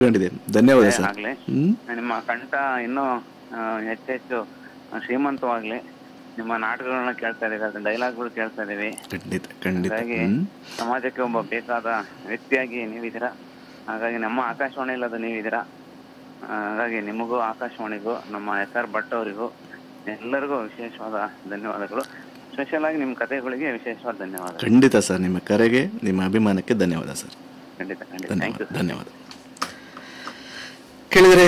ಕಂಡಿದೆ ಧನ್ಯವಾದ ಸರ್ ಆಗ್ಲಿ ಹ್ಮ್ ನಿಮ್ಮ ಕಂಠ ಇನ್ನೂ ಆ, ಹೆಚ್ಚೆಚ್ಚು ಶ್ರೀಮಂತವಾಗ್ಲಿ ನಿಮ್ಮ ನಾಟಕಗಳನ್ನ ಕೇಳ್ತಾ ಇದೀವಿ ಅದ್ರ ಡೈಲಾಗ್ಗಳು ಕೇಳ್ತಾ ಇದೀವಿ ಖಂಡಿತ ಖಂಡಿತ ಹಾಗಾಗಿ ಹ್ಮ್ ಸಮಾಜಕ್ಕೆ ಒಬ್ಬ ಬೇಕಾದ ವ್ಯಕ್ತಿಯಾಗಿ ನೀವಿದ್ದೀರಾ ಹಾಗಾಗಿ ನಮ್ಮ ಆಕಾಶವಾಣಿಯಲ್ಲಿ ಅದು ನೀವಿದ್ದೀರಾ ಆ, ಹಾಗಾಗಿ ನಿಮಗೂ ಆಕಾಶವಾಣಿಗೂ ನಮ್ಮ ಎಸ್ ಆರ್ ಭಟ್ ಅವರಿಗೂ ಎಲ್ಲರಿಗೂ ವಿಶೇಷವಾದ ಧನ್ಯವಾದಗಳು ಸ್ಪೆಷಲ್ ಆಗಿ ನಿಮ್ಮ ಕಥೆಗಳಿಗೆ ವಿಶೇಷವಾದ ಧನ್ಯವಾದಗಳು ಖಂಡಿತ ಸರ್ ನಿಮ್ಮ ಕರೆಗೆ ನಿಮ್ಮ ಅಭಿಮಾನಕ್ಕೆ ಧನ್ಯವಾದ ಸರ್ ಖಂಡಿತ ಖಂಡಿತ ಥ್ಯಾಂಕ್ ಧನ್ಯವಾದ ಯು ಧನ್ಯವಾದ ಕೇಳಿದರೆ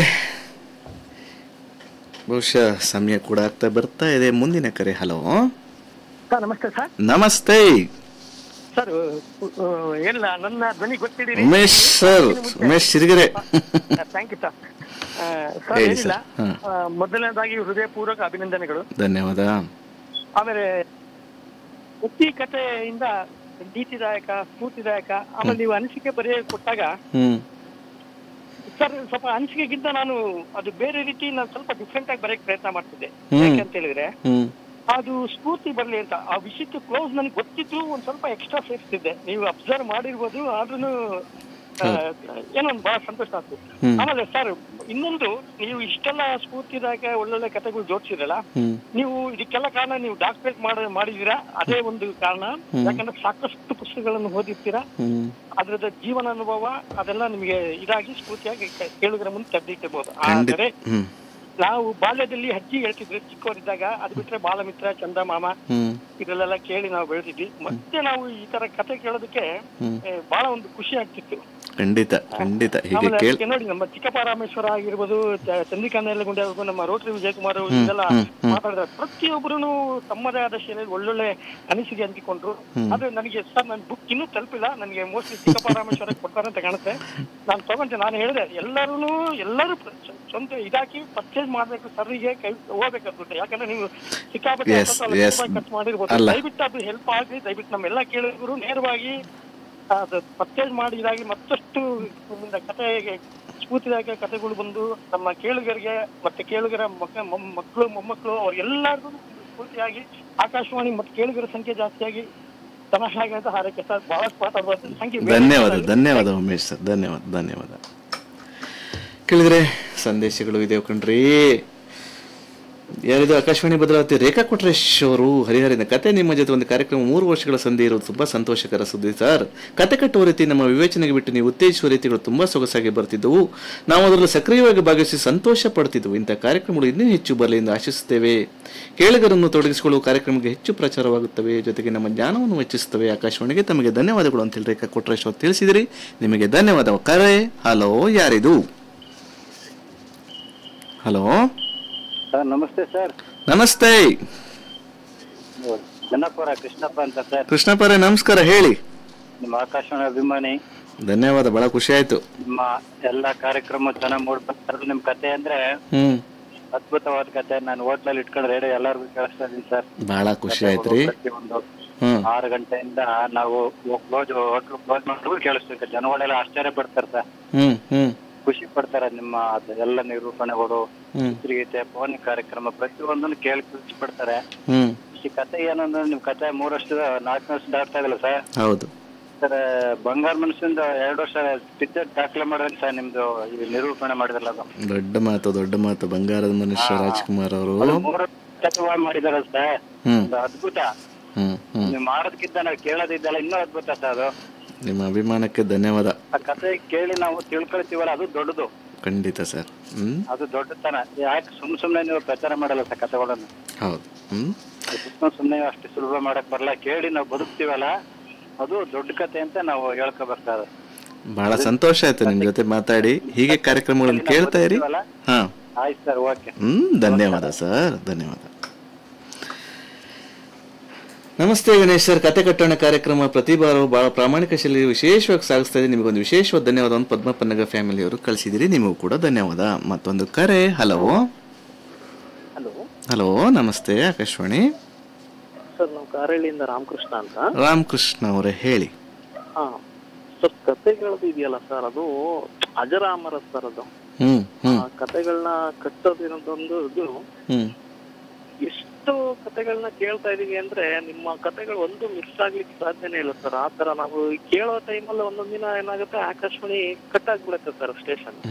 ಬಹುಶಃ ಸಮಯ ಕೂಡ ಆಗ್ತಾ ಬರ್ತಾ ಇದೆ ಮುಂದಿನ ಕರೆ hello sir namaste sir namaste sir ಎಲ್ಲ ನನ್ನ ಧ್ವನಿ ಗೊತ್ತಿದ್ದೀರಿ Umesh sir Umesh Sirigere thank you sir sir ಹೇಳಿ ಏನಿಲ್ಲ ಸರ್. ಹಾ. ಆ, ಮೊದಲನೇದಾಗಿ ಹೃದಯಪೂರ್ವಕ ಅಭಿನಂದನೆಗಳು ಧನ್ಯವಾದ ಆಮೇಲೆ ಪ್ರತಿ ಕಥೆಯಿಂದ ನೀತಿದಾಯಕ ಸ್ಫೂರ್ತಿದಾಯಕ ಆಮೇಲೆ ನೀವು ಅನಿಸಿಕೆ ಬರೆಯ ಕೊಟ್ಟಾಗ ಹ್ಮ್ ಸರ್ ಸ್ವಲ್ಪ ಅನಿಸಿಕೆಗಿಂತ ನಾನು ಅದು ಬೇರೆ ರೀತಿ ನಾನು ಸ್ವಲ್ಪ ಡಿಫ್ರೆಂಟ್ ಆಗಿ ಬರೆಯಕ್ಕೆ ಪ್ರಯತ್ನ ಮಾಡ್ತಿದ್ದೆ ಹ್ಮ್. ಯಾಕೆ ಅಂತ ಹೇಳಿದ್ರೆ ಹ್ಮ್ ಅದು ಸ್ಫೂರ್ತಿ ಬರಲಿ ಅಂತ ಆ ವಿಷಯಕ್ಕೆ ಕ್ಲೋಸ್ ನನಗೆ ಗೊತ್ತಿದ್ರು ಒಂದ್ ಸ್ವಲ್ಪ ಎಕ್ಸ್ಟ್ರಾ ಸೇರಿಸ್ತಿದ್ದೆ ನೀವು ಅಬ್ಸರ್ವ್ ಮಾಡಿರ್ಬೋದು ಆದ್ರೂ ಏನೋ ಒಂದು ಬಹಳ ಸಂತೋಷ ಆಗ್ತದೆ ಹ್ಮ್. ಆಮೇಲೆ ಸರ್ ಇನ್ನೊಂದು ನೀವು ಇಷ್ಟೆಲ್ಲ ಸ್ಫೂರ್ತಿದಾಯಕ ಒಳ್ಳೊಳ್ಳೆ ಕಥೆಗಳು ಜೋಡಿಸಿರಲ್ಲ ಹ್ಮ್ ನೀವು ಇದಕ್ಕೆಲ್ಲ ಕಾರಣ ನೀವು ಡಾಕ್ಟರೇಟ್ ಮಾಡ ಮಾಡಿದೀರಾ ಅದೇ ಒಂದು ಕಾರಣ ಯಾಕಂದ್ರೆ ಸಾಕಷ್ಟು ಪುಸ್ತಕಗಳನ್ನು ಓದಿರ್ತೀರಾ ಹ್ಮ್ ಅದ್ರದ ಜೀವನ ಅನುಭವ ಅದೆಲ್ಲ ನಿಮಗೆ ಇದಾಗಿ ಸ್ಫೂರ್ತಿಯಾಗಿ ಕ- ಕೇಳುಗರ ಮುಂದೆ ತರದಿಟ್ಟಿರ್ಬೋದು ಖಂಡಿತ ಆದರೆ ಹ್ಮ್ ನಾವು ಬಾಲ್ಯದಲ್ಲಿ ಅಜ್ಜಿ ಹೇಳ್ತಿದ್ರು ಚಿಕ್ಕವರಿದ್ದಾಗ ಅದು ಬಿಟ್ರೆ ಬಾಲಮಿತ್ರ ಚಂದ ಮಾಮ ಹ್ಮ್ ಇದರಲ್ಲೆಲ್ಲ ಕೇಳಿ ನಾವು ಬೆಳೆದಿದ್ವಿ ಮತ್ತೆ ನಾವು ಈ ತರ ಕತೆ ಕೇಳೋದಕ್ಕೆ ಹ್ಮ್. ಏ, ಬಹಳ ಒಂದು ಖುಷಿ ಆಗ್ತಿತ್ತು ಖಂಡಿತ ಖಂಡಿತ ಹೀಗೆ ಆಮೇಲೆ ಕೇಳ್ ಅದಕ್ಕೆ ನೋಡಿ ನಮ್ಮ ಚಿಕ್ಕಪ್ಪ ರಾಮೇಶ್ವರ ಆಗಿರ್ಬೋದು ಚ- ಚಂದ್ರಿಕಾ ನೇರಲಗುಂಡೆ ಆಗಿರ್ಬೋದು ನಮ್ಮ ರೋಟರಿ ವಿಜಯಕುಮಾರ್ ಅವರು ಇದೆಲ್ಲ ಹ್ಮ್, ಹ್ಮ್. ಮಾತಾಡಿದ ಪ್ರತಿಯೊಬ್ಬರು ತಮ್ಮದೇ ಆದ ಶೈಲಿಯಲ್ಲಿ ಒಳ್ಳೊಳ್ಳೆ ಅನಿಸಿಕೆ ಹಂಚಿಕೊಂಡ್ರು ಅದು ನನಗೆ ಸರ್ ನನ್ನ ಬುಕ್ ಇನ್ನೂ ತಲುಪಿಲ್ಲ ನನಗೆ ಮೋಸ್ಟ್ಲಿ ಚಿಕ್ಕಪ್ಪ ರಾಮೇಶ್ವರ ಕೊಡ್ತಾರೆ ಅಂತ ಕಾಣುತ್ತೆ ನಾನು ತಗೊಂಡೆ ನಾನು ಹೇಳಿದೆ ಎಲ್ಲರೂ ಎಲ್ಲರೂ ಪ್ರ- ಸ್ವ- ಸ್ವಂತ ಇದಾಕಿ ಪರ್ಚೇಸ್ ಮಾಡ್ಬೇಕು ಸರ್ರಿಗೆ ಕೈ ಹೋಗ್ಬೇಕಾಗುತ್ತೆ ಯಾಕಂದ್ರೆ ನೀವು ಸಿಕ್ಕಾಪಟ್ಟೆ Yes, ಹತ್ತು ಸಾವಿರ yes. ರೂಪಾಯಿ ಖರ್ಚು ಮಾಡಿರ್ಬೋದು ಅಲ್ಲ. ದಯವಿಟ್ಟು ಅದು ಹೆಲ್ಪ್ ಆಗಲಿ ದಯವಿಟ್ಟು ನಮ್ಮೆಲ್ಲ ಕೇಳಿದ್ರು ನೇರವಾಗಿ ಅದು ಪರ್ಚೇಸ್ ಮಾಡಿ ಇದಾಗಿ ಮತ್ತಷ್ಟು ಮುಂದೆ ಕಥೆಗೆ ಸ್ಫೂರ್ತಿದಾಯಕ ಕಥೆಗಳು ಬಂದು ನಮ್ಮ ಕೇಳುಗರಿಗೆ ಮತ್ತೆ ಕೇಳುಗರ ಮಕ್ಕ ಮೊಮ್- ಮಕ್ಕಳು ಮೊಮ್ಮಕ್ಕಳು ಅವ್ರಿಗೆಲ್ಲರಿಗೂ ಸ್ಫೂರ್ತಿಯಾಗಿ ಆಕಾಶವಾಣಿ ಮತ್ತೆ ಕೇಳುಗರ ಸಂಖ್ಯೆ ಜಾಸ್ತಿಯಾಗಿ ಚೆನ್ನಾಗಿ ಅಂತ ಹಾರೈಕೆ ಸರ್ ಬಹಳಷ್ಟು ಮಾತಾಡ್ಬೋದು ಥ್ಯಾಂಕ್ ಯು ಧನ್ಯವಾದ ಧನ್ಯವಾದ ಉಮೇಶ್ ಸರ್ ಧನ್ಯವಾದ ಧನ್ಯವಾದ ಕೇಳಿದ್ರೆ ಸಂದೇಶಗಳು ಇದೆ ಕಣ್ರಿ ಯಾರಿದು ಆಕಾಶವಾಣಿ ಭದ್ರಾವತಿ ರೇಖಾ ಕೊಟ್ರೇಶ್ ಅವರು ಹರಿಹರಿನ ಕತೆ ನಿಮ್ಮ ಜೊತೆ ಒಂದು ಕಾರ್ಯಕ್ರಮ ಮೂರು ವರ್ಷಗಳ ಸಂಧಿ ಇರೋದು ತುಂಬಾ ಸಂತೋಷಕರ ಸುದ್ದಿ ಸರ್ ಕತೆ ಕಟ್ಟುವ ರೀತಿ ನಮ್ಮ ವಿವೇಚನೆಗೆ ಬಿಟ್ಟು ನೀವು ಉತ್ತೇಜಿಸುವ ರೀತಿಗಳು ತುಂಬಾ ಸೊಗಸಾಗಿ ಬರ್ತಿದ್ದವು ನಾವು ಅದರಲ್ಲಿ ಸಕ್ರಿಯವಾಗಿ ಭಾಗವಹಿಸಿ ಸಂತೋಷ ಪಡ್ತಿದ್ದವು ಇಂಥ ಕಾರ್ಯಕ್ರಮಗಳು ಇನ್ನೂ ಹೆಚ್ಚು ಬರಲಿ ಎಂದು ಆಶಿಸುತ್ತೇವೆ ಕೇಳುಗರನ್ನು ತೊಡಗಿಸಿಕೊಳ್ಳುವ ಕಾರ್ಯಕ್ರಮಕ್ಕೆ ಹೆಚ್ಚು ಪ್ರಚಾರವಾಗುತ್ತವೆ ಜೊತೆಗೆ ನಮ್ಮ ಜ್ಞಾನವನ್ನು ಹೆಚ್ಚಿಸುತ್ತವೆ ಆಕಾಶವಾಣಿಗೆ ತಮಗೆ ಧನ್ಯವಾದಗಳು ಅಂತ ಹೇಳಿ ರೇಖಾ ಕೊಟ್ರೇಶ್ ಅವರು ತಿಳಿಸಿದಿರಿ ನಿಮಗೆ ಧನ್ಯವಾದ ಕರೆ ಹಲೋ ಯಾರಿದು ಹಲೋ ಸರ್ ನಮಸ್ತೆ ಸರ್ ನಮಸ್ತೆ ಜನಪುರ ಕೃಷ್ಣಪ್ಪ ಅಂತ ಸರ್ ಕೃಷ್ಣಪ್ಪರೇ ನಮಸ್ಕಾರ ಹೇಳಿ ನಿಮ್ಮ ಆಕಾಶವಾಣಿ ಅಭಿಮಾನಿ ಧನ್ಯವಾದ ಬಹಳ ಖುಷಿ ಆಯ್ತು ನಿಮ್ಮ ಎಲ್ಲಾ ಕಾರ್ಯಕ್ರಮ ಚೆನ್ನಾಗಿ ಮೂಡ್ತಾರೆ ನಿಮ್ ಕತೆ ಅಂದ್ರೆ ಹ್ಮ್ ಅದ್ಭುತವಾದ ಕತೆ ನಾನು ಹೋಟ್ಲಲ್ಲಿ ಇಟ್ಕೊಂಡು ರೇಡಿಯೋ ಎಲ್ಲರಿಗೂ ಕೇಳಿಸ್ತಾ ಇದೀನಿ ಸರ್ ಬಹಳ ಖುಷಿ ಆಯ್ತ್ರಿ ಪ್ರತಿಯೊಂದು ಹ್ಮ್ ಆರು ಗಂಟೆಯಿಂದ ನಾವು ಕ್ಲೋಸ್ ಹೋಟ್ಲು ಕ್ಲೋಸ್ ಮಾಡಿದ್ರು ಕೇಳಿಸ್ತೀವಿ ಜನಗಳೆಲ್ಲ ಆಶ್ಚರ್ಯ ಪಡ್ತಾರೆ ಸರ್ ಹ್ಮ್ ಹ್ಮ್ ಖುಷಿ ಪಡ್ತಾರೆ ನಿಮ್ಮ ಅದು ಎಲ್ಲ ನಿರೂಪಣೆಗಳು ಹ್ಮ್ ಚಿತ್ರಗೀತೆ ಫೋನ್ ಕಾರ್ಯಕ್ರಮ ಪ್ರತಿಯೊಂದನ್ನು ಕೇಳಿ ಖುಷಿ ಪಡ್ತಾರೆ ಹ್ಮ್ ಈ ಕತೆ ಏನಂದ್ರೆ ನಿಮ್ ಕತೆ ಮೂರು ವರ್ಷದ ನಾಲ್ಕು ವರ್ಷ ದಾಟ್ತಾ ಇದಲ್ಲ ಸರ್ ಹೌದು ಸರ್ ಬಂಗಾರ ಮನುಷ್ಯಂದ ಎರಡು ವರ್ಷ ಟಿಕೆಟ್ ದಾಖಲೆ ಮಾಡಿದ್ರೆ ಸರ್ ನಿಮ್ದು ಈ ನಿರೂಪಣೆ ಮಾಡಿದ್ರಲ್ಲ ಅದು ದೊಡ್ಡ ಮಾತು ದೊಡ್ಡ ಮಾತು ಬಂಗಾರದ ಮನುಷ್ಯ ರಾಜ್ಕುಮಾರ್ ಅವರು ಅದು ಮೂರು ತತ್ವ ಮಾಡಿದಾರ ಸರ್ ಹ್ಮ್ ಅದು ಅದ್ಭುತ ಹ್ಮ್ ಹ್ಮ್ ನೀವು ಮಾಡೋದಕ್ಕಿಂತ ನಾವು ಕೇಳೋದಿದ್ದಲ್ಲ ಇನ್ನೂ ಅದ್ಭುತ ಸರ್ ಅದು ನಿಮ್ಮ ಅಭಿಮಾನಕ್ಕೆ ಧನ್ಯವಾದ ಆ ಕತೆ ಕೇಳಿ ನಾವು ತಿಳ್ಕೊಳ್ತೀವಲ್ಲ ಅದು ದೊಡ್ಡದು ಖಂಡಿತ ಸರ್ ಹ್ಮ್ ಅದು ದೊಡ್ಡತನ ಯಾಕೆ ಸುಮ್ ಸುಮ್ನೆ ನೀವು ಪ್ರಚಾರ ಮಾಡಲ್ಲ ಸರ್ ಕತೆಗಳನ್ನು ಹೌದು ಹ್ಮ್ ಸುಮ್ಮನೆ ಸುಮ್ನೆ ಅಷ್ಟು ಸುಲಭ ಮಾಡಕ್ ಬರಲ್ಲ ಕೇಳಿ ನಾವು ಬದುಕ್ತೀವಲ್ಲ ಅದು ದೊಡ್ಡ ಕತೆ ಅಂತ ನಾವು ಹೇಳ್ಕೋಬೇಕು ಸರ್ ಬಹಳ ಸಂತೋಷ ಆಯ್ತು ನಿಮ್ ಜೊತೆ ಮಾತಾಡಿ ಹೀಗೆ ಕಾರ್ಯಕ್ರಮಗಳನ್ನು ಕೇಳ್ತಾ ಇರಿ ಹಾ ಆಯ್ತು ಸರ್ ಓಕೆ ಹ್ಮ್ ಧನ್ಯವಾದ ಸರ್ ಧನ್ಯವಾದ ನಮಸ್ತೆ ಗಣೇಶ್ ಸರ್ ಕತೆ ಕಟ್ಟೋಣ ಕಾರ್ಯಕ್ರಮ ಪ್ರತಿ ಬಾರವೂ ಬಹಳ ಪ್ರಾಮಾಣಿಕ ಶೈಲಿ ವಿಶೇಷವಾಗಿ ಸಾಗಿಸ್ತಾ ಇದೆ ನಿಮಗೊಂದು ವಿಶೇಷವಾದ ಧನ್ಯವಾದವನ್ನು ಪದ್ಮಪನ್ನಗ ಫ್ಯಾಮಿಲಿಯವರು ಕಳಿಸಿದಿರಿ ನಿಮಗೂ ಕೂಡ ಧನ್ಯವಾದ ಮತ್ತೊಂದು ಕರೆ ಹಲೋ ಹಲೋ ಹಲೋ ನಮಸ್ತೆ ಆಕಾಶವಾಣಿ ಸರ್ ನಾವು ಕಾರಳ್ಳಿಯಿಂದ ರಾಮಕೃಷ್ಣ ಅಂತ ರಾಮಕೃಷ್ಣ ಅವರೇ ಹೇಳಿ ಹಾ ಸರ್ ಕತೆಗಳದ್ದು ಇದೆಯಲ್ಲ ಸರ್ ಅದು ಅಜರಾಮರ ಸರ್ ಅದು ಹ್ಮ್ ಹ್ಮ್ ಆ ಕತೆಗಳನ್ನ ಕಟ್ಟೋದಿರೋದೊಂದು ಇದು ಹ್ಮ್ ಎಷ್ಟು ಎಷ್ಟು ಕತೆಗಳನ್ನ ಕೇಳ್ತಾ ಇದೀವಿ ಅಂದ್ರೆ ನಿಮ್ಮ ಕತೆಗಳು ಒಂದು ಮಿಸ್ ಆಗ್ಲಿಕ್ಕೆ ಸಾಧ್ಯನೇ ಇಲ್ಲ ಸರ್ ಆ ತರ ನಾವು ಕೇಳೋ ಟೈಮಲ್ಲಿ ಒಂದೊಂದ್ ದಿನ ಏನಾಗುತ್ತೆ ಆಕಾಶವಾಣಿ ಕಟ್ ಆಗ್ಬಿಡುತ್ತೆ ಸರ್ ಸ್ಟೇಷನ್